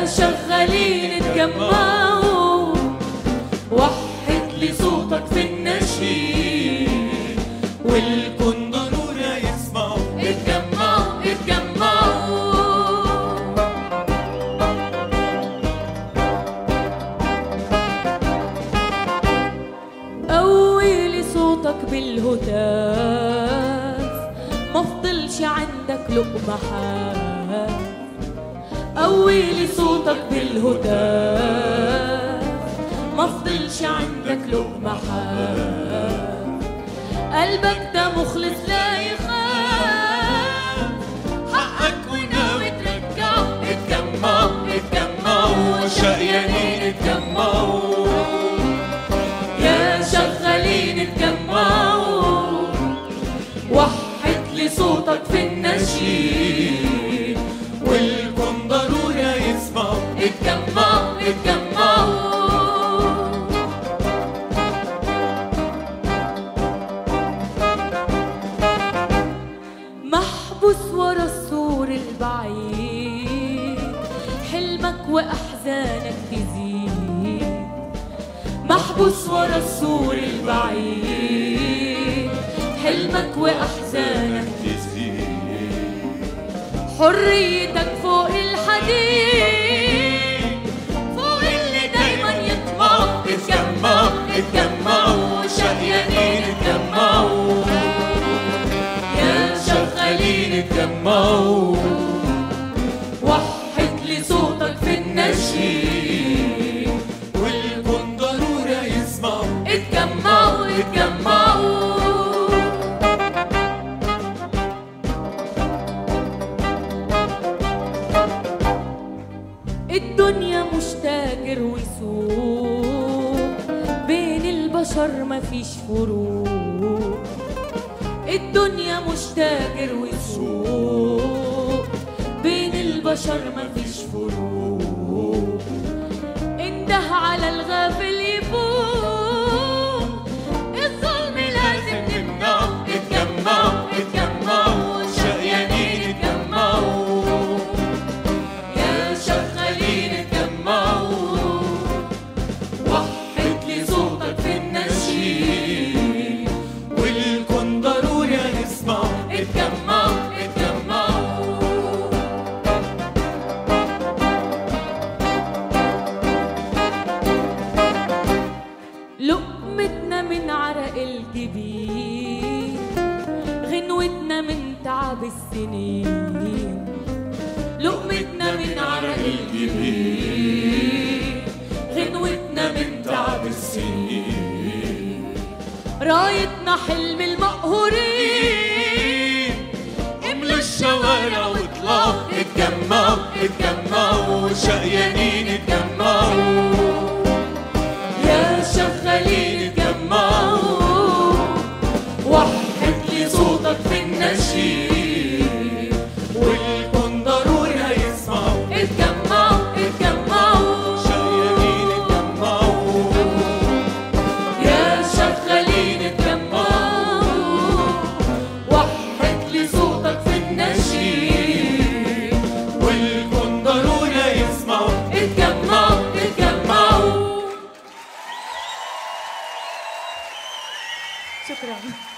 يا شغالين اتجمعوا وحد لي صوتك في النشيد والكون ضروري يسمعوا اتجمعوا اتجمعوا قوي صوتك بالهتاف ما فضلش عندك لقمة حاف قوي صوتك بالهتاف ما فضلش عندك لقمة حاف قلبك ده مخلص لا يخاف حقك وناوي ترجعه اتجمعوا اتجمعوا شقيانين اتجمعوا يا شغالين اتجمعوا وحد لي صوتك في النشيد والكون ضروري يسمعوا اتجمعوا اتجمعوا محبوس ورا السور البعيد حلمك واحزانك تزيد محبوس ورا السور البعيد حلمك واحزانك حريتك فوق الحديد فوق اللي دايما يطمعوا اتجمعوا اتجمعوا شقيانين اتجمعوا يا شغالين اتجمعوا وحد لي صوتك في النشيد والكون ضروري يسمعوا اتجمعوا اتجمعوا الدنيا مش تاجر وسوق بين البشر مفيش فروق الدنيا مش تاجر وسوق بين البشر مفيش فروق انده على الغافل يفوق الظلم لازم نمنعه اتجمعوا اتجمعوا شقيانين اتجمعوا يا شغالين اتجمعوا وحد لي صوتك في النشيد والكون ضروري يسمعوا اتجمعوا اتجمعوا لقمتنا من عرق الجبين غنوتنا من تعب السنين لقمتنا من عرق الجبين غنوتنا من تعب السنين رايتنا حلم المقهورين املوا الشوارع واطلعوا اتجمعوا اتجمعوا شقيانين اتجمعوا يا شغالين اتجمعوا وحد لي صوتك في النشيد والكون ضروري يسمعوا اتجمعوا اتجمعوا شقيانين اتجمعوا يا شغالين اتجمعوا وحد لي صوتك في النشيد والكون ضروري يسمعوا اتجمعوا اتجمعوا شكرا